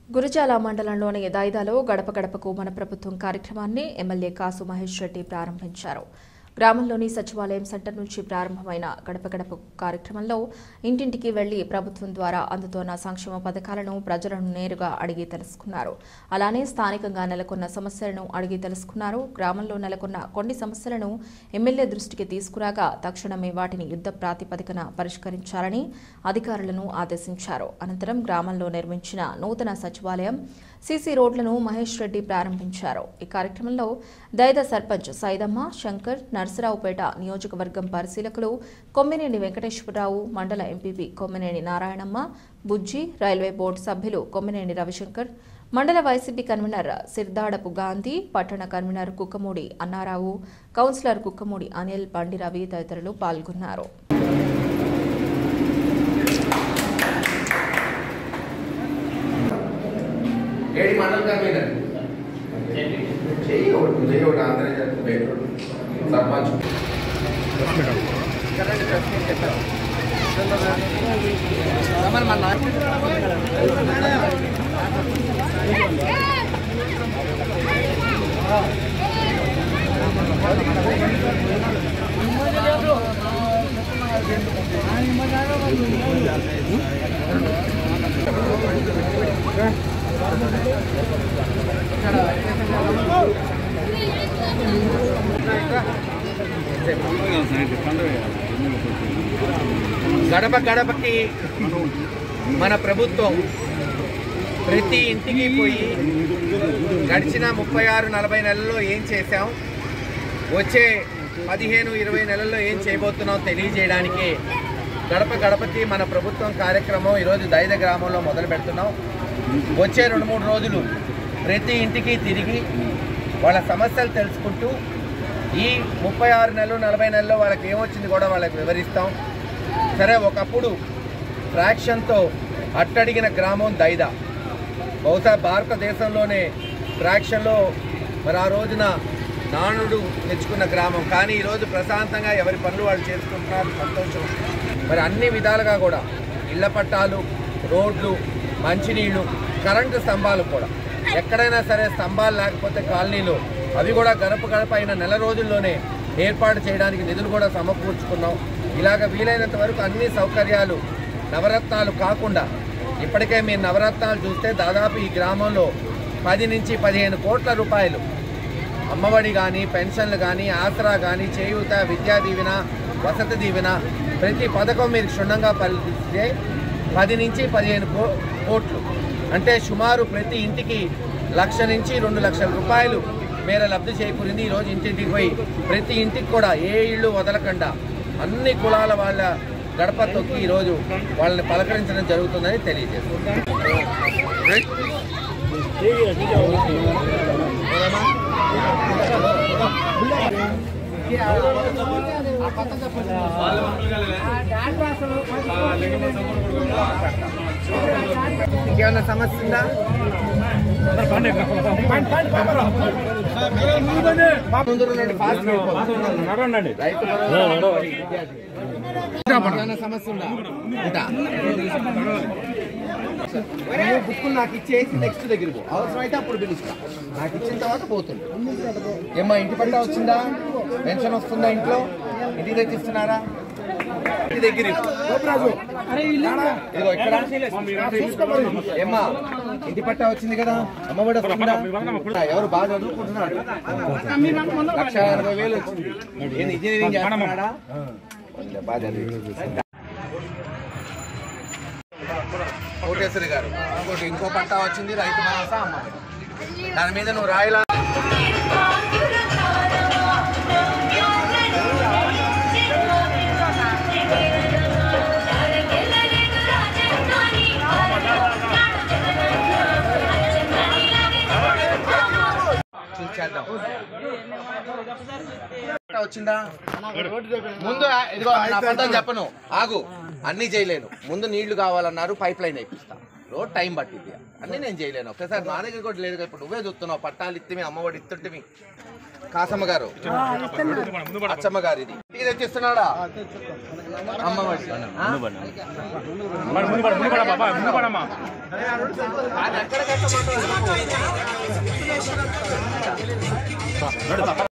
గురజాల మండలంలోని దాయిదాలో గడప గడపకు మన ప్రభుత్వం కార్యక్రమాన్ని ఎమ్మెల్యే కాసు మహేష్ రెడ్డి ప్రారంభించారు గ్రామంలోని సచివాలయం సెంటర్ నుంచి ప్రారంభమైన గడప గడప కార్యక్రమంలో ఇంటింటికి వెళ్లి ప్రభుత్వం ద్వారా అందుతోన్న సంక్షేమ పథకాలను ప్రజలను నేరుగా అడిగి తెలుసుకున్నారు అలానే స్థానికంగా నెలకొన్న సమస్యలను అడిగి తెలుసుకున్నారు గ్రామంలో నెలకొన్న కొన్ని సమస్యలను ఎమ్మెల్యే దృష్టికి తీసుకురాగా తక్షణమే వాటిని యుద్ధ ప్రాతిపదికన పరిష్కరించాలని అధికారులను ఆదేశించారు అనంతరం గ్రామంలో నిర్మించిన నూతన సచివాలయం సీసీ రోడ్లను మహేష్ రెడ్డి ప్రారంభించారు ఈ కార్యక్రమంలో దైద సర్పంచ్ సైదమ్మ శంకర్ నర్సరావుపేట నియోజకవర్గం పరిశీలకులు కొమ్మినేని వెంకటేశ్వరరావు మండల MPP Kommineni Narayanamma Bujji railway board సభ్యులు కొమ్మినేని రవిశంకర్ మండల వైసీపీ కన్వీనర్ సిర్దాడపు గాంధీ పట్టణ కన్వీనర్ కుక్కమూడి అన్నారావు కౌన్సిలర్ కుక్కమూడి అనిల్ బండి రవి తదితరులు పాల్గొన్నారు ఏడి మండల కన్వీనర్ చెయ్యి ఒకటి చెయ్యి ఒకటి ఆంధ్ర సర్పంచ్ గడప గడపకి మన ప్రభుత్వం ప్రతి ఇంటికి పోయి గడిచిన ముప్పై ఆరు నలభై నెలల్లో ఏం చేశాం వచ్చే పదిహేను ఇరవై నెలల్లో ఏం చేయబోతున్నాం తెలియజేయడానికి గడప గడపకి మన ప్రభుత్వం కార్యక్రమం ఈరోజు దైద గ్రామంలో మొదలు పెడుతున్నాం వచ్చే రెండు మూడు రోజులు ప్రతి ఇంటికి తిరిగి వాళ్ళ సమస్యలు తెలుసుకుంటూ ఈ ముప్పై ఆరు నెలలు నలభై నెలల్లో వాళ్ళకి ఏమొచ్చింది కూడా వాళ్ళకి వివరిస్తాం సరే ఒకప్పుడు ఫ్రాక్షన్తో అట్టడిగిన గ్రామం దైదా బహుశా భారతదేశంలోనే ఫ్రాక్షన్లో మరి ఆ రోజున నానుడు తెచ్చుకున్న గ్రామం కానీ ఈరోజు ప్రశాంతంగా ఎవరి పనులు వాళ్ళు చేసుకుంటున్నారు సంతోషం మరి అన్ని విధాలుగా కూడా ఇళ్ల పట్టాలు రోడ్లు మంచినీళ్లు కరెంటు స్తంభాలు కూడా ఎక్కడైనా సరే స్తంభాలు లేకపోతే కాలనీలు అవి కూడా గడప గడప అయిన నెల రోజుల్లోనే ఏర్పాటు చేయడానికి నిధులు కూడా సమకూర్చుకున్నాం ఇలాగ వీలైనంత వరకు అన్ని సౌకర్యాలు నవరత్నాలు కాకుండా ఇప్పటికే మీరు నవరత్నాలు చూస్తే దాదాపు ఈ గ్రామంలో పది నుంచి పదిహేను కోట్ల రూపాయలు అమ్మఒడి కానీ పెన్షన్లు కానీ ఆసరా కానీ చేయూత విద్యా దీవెన వసతి దీవెన ప్రతి పథకం మీరు క్షుణ్ణంగా పరిశీలిస్తే పది నుంచి పదిహేను కో కోట్లు అంటే సుమారు ప్రతి ఇంటికి లక్ష నుంచి రెండు లక్షల రూపాయలు మేర లబ్ధి చేకూరింది ఈరోజు ఇంటింటికి పోయి ప్రతి ఇంటికి కూడా ఏ ఇళ్ళు వదలకుండా అన్ని కులాల వాళ్ళ గడప తొక్కి ఈరోజు వాళ్ళని పలకరించడం జరుగుతుందని తెలియజేస్తుంది ఇంకేమన్నా సమస్య ఉందా ముందు ఉండండి, fast గా వెళ్ళిపోదాం. రైతు భరోసా, ఏమైనా సమస్య ఉందా ఉంటా నువ్వు బుక్కులు నాకు ఇచ్చేసి నెక్స్ట్ దగ్గర పో అవసరమైతే అప్పుడు పిలుస్తా నాకు ఇచ్చిన తర్వాత పోతుంది ఏమ్మా ఇంటి పట్టా వచ్చిందా పెన్షన్ వస్తుందా ఇంట్లో ఇంటికి తెచ్చిస్తున్నారా ఇంటి దగ్గర ఇవ్వు. ఇదిగో ఇక్కడ ఏమ్మా ఇంటి పట్టా వచ్చింది కదా అమ్మఒడి వస్తుందా ఎవరు బాగా చదువుకుంటున్నాడు లక్ష ఎనభై వేలు వచ్చింది ఏంది ఇంజనీరింగ్ చేస్తున్నాడా కొంచెం బాగా చదివి కోటేశ్వరి గారు ఇంకోటి ఇంకో పట్టా వచ్చింది రైతు భరోసా అమ్మ దాని మీద నువ్వు రాయలా చూసేద్దాం పట్టా వచ్చిందా ముందు ఆ- ఇదిగో నా అబద్ధం చెప్పను ఆగు అన్ని చేయలేను ముందు నీళ్లు కావాలన్నారు పైప్ లైన్ వేయిస్తా లో టైం పట్టింది అన్నీ నేను చేయలేను ఒక్కసారి నా దగ్గర కూడా లేదు కదా, ఇప్పుడు నువ్వే చూస్తున్నావు పట్టాలు ఇస్తే అమ్మఒడి ఇస్తుంటే కాసమ్మ గారు అచ్చమ్మ గారు ఇది ఇంటికి తెచ్చిస్తున్నాడా అమ్మఒడి ఆ? అది ఎక్కడ కట్టమంటారు